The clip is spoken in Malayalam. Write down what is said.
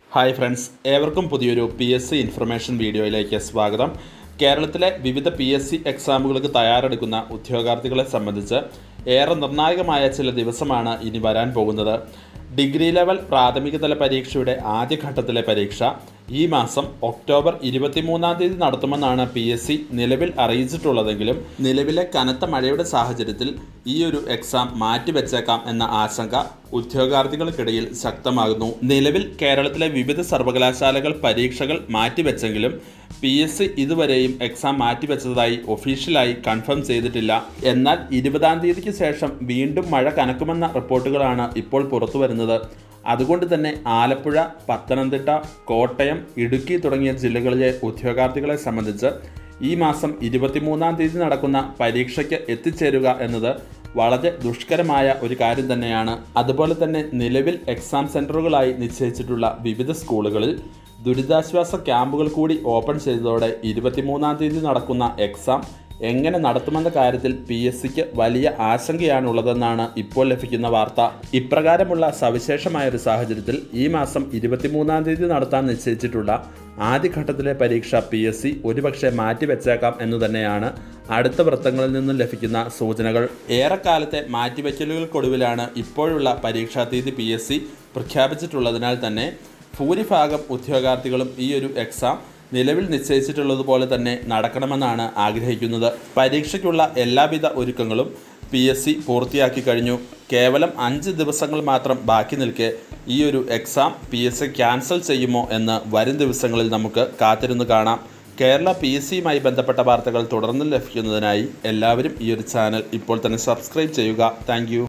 ഹായ് ഫ്രണ്ട്സ് ഏവർക്കും പുതിയൊരു പി എസ് സി ഇൻഫർമേഷൻ വീഡിയോയിലേക്ക് സ്വാഗതം കേരളത്തിലെ വിവിധ പി എസ് സി എക്സാമുകൾക്ക് തയ്യാറെടുക്കുന്ന ഉദ്യോഗാർത്ഥികളെ സംബന്ധിച്ച് ഏറെ നിർണായകമായ ചില ദിവസമാണ് ഇനി വരാൻ പോകുന്നത് ഡിഗ്രി ലെവൽ പ്രാഥമിക തല പരീക്ഷയുടെ ആദ്യഘട്ടത്തിലെ പരീക്ഷ ഈ മാസം ഒക്ടോബർ ഇരുപത്തിമൂന്നാം തീയതി നടത്തുമെന്നാണ് പി എസ് സി നിലവിൽ അറിയിച്ചിട്ടുള്ളതെങ്കിലും നിലവിലെ കനത്ത മഴയുടെ സാഹചര്യത്തിൽ ഈ ഒരു എക്സാം മാറ്റിവെച്ചേക്കാം എന്ന ആശങ്ക ഉദ്യോഗാർത്ഥികൾക്കിടയിൽ ശക്തമാകുന്നു നിലവിൽ കേരളത്തിലെ വിവിധ സർവകലാശാലകൾ പരീക്ഷകൾ മാറ്റിവെച്ചെങ്കിലും പി എസ് സി ഇതുവരെയും എക്സാം മാറ്റിവെച്ചതായി ഒഫീഷ്യലായി കൺഫേം ചെയ്തിട്ടില്ല എന്നാൽ ഇരുപതാം തീയതിക്ക് ശേഷം വീണ്ടും മഴ കനക്കുമെന്ന റിപ്പോർട്ടുകളാണ് ഇപ്പോൾ പുറത്തുവരുന്നത് അതുകൊണ്ട് തന്നെ ആലപ്പുഴ പത്തനംതിട്ട കോട്ടയം ഇടുക്കി തുടങ്ങിയ ജില്ലകളിലെ ഉദ്യോഗാർത്ഥികളെ സംബന്ധിച്ച് ഈ മാസം ഇരുപത്തിമൂന്നാം തീയതി നടക്കുന്ന പരീക്ഷയ്ക്ക് എത്തിച്ചേരുക എന്നത് വളരെ ദുഷ്കരമായ ഒരു കാര്യം തന്നെയാണ് അതുപോലെ തന്നെ നിലവിൽ എക്സാം സെൻറ്ററുകളായി നിശ്ചയിച്ചിട്ടുള്ള വിവിധ സ്കൂളുകളിൽ ദുരിതാശ്വാസ ക്യാമ്പുകൾ കൂടി ഓപ്പൺ ചെയ്തതോടെ ഇരുപത്തിമൂന്നാം തീയതി നടക്കുന്ന എക്സാം എങ്ങനെ നടത്തുമെന്ന കാര്യത്തിൽ പി എസ് സിക്ക് വലിയ ആശങ്കയാണുള്ളതെന്നാണ് ഇപ്പോൾ ലഭിക്കുന്ന വാർത്ത ഇപ്രകാരമുള്ള സവിശേഷമായ ഒരു സാഹചര്യത്തിൽ ഈ മാസം ഇരുപത്തിമൂന്നാം തീയതി നടത്താൻ നിശ്ചയിച്ചിട്ടുള്ള ആദ്യഘട്ടത്തിലെ പരീക്ഷ പി എസ് സി ഒരുപക്ഷെ മാറ്റിവെച്ചേക്കാം എന്ന് തന്നെയാണ് അടുത്ത വൃത്തങ്ങളിൽ നിന്നും ലഭിക്കുന്ന സൂചനകൾ ഏറെക്കാലത്തെ മാറ്റിവെക്കലുകൾക്കൊടുവിലാണ് ഇപ്പോഴുള്ള പരീക്ഷാ തീയതി പി എസ് സി പ്രഖ്യാപിച്ചിട്ടുള്ളതിനാൽ തന്നെ ഭൂരിഭാഗം ഉദ്യോഗാർത്ഥികളും ഈ ഒരു എക്സാം നിലവിൽ നിശ്ചയിച്ചിട്ടുള്ളതുപോലെ തന്നെ നടക്കണമെന്നാണ് ആഗ്രഹിക്കുന്നത് പരീക്ഷയ്ക്കുള്ള എല്ലാവിധ ഒരുക്കങ്ങളും പി എസ് സി പൂർത്തിയാക്കി കഴിഞ്ഞു കേവലം അഞ്ച് ദിവസങ്ങൾ മാത്രം ബാക്കി നിൽക്കെ ഈ ഒരു exam P S C cancel ചെയ്യുമോ എന്ന് വരും ദിവസങ്ങളിൽ നമുക്ക് കാത്തിരുന്ന് കാണാം കേരള പി എസ് സിയുമായി ബന്ധപ്പെട്ട വാർത്തകൾ തുടർന്ന് ലഭിക്കുന്നതിനായി എല്ലാവരും ഈ ഒരു ചാനൽ ഇപ്പോൾ തന്നെ സബ്സ്ക്രൈബ് ചെയ്യുക താങ്ക്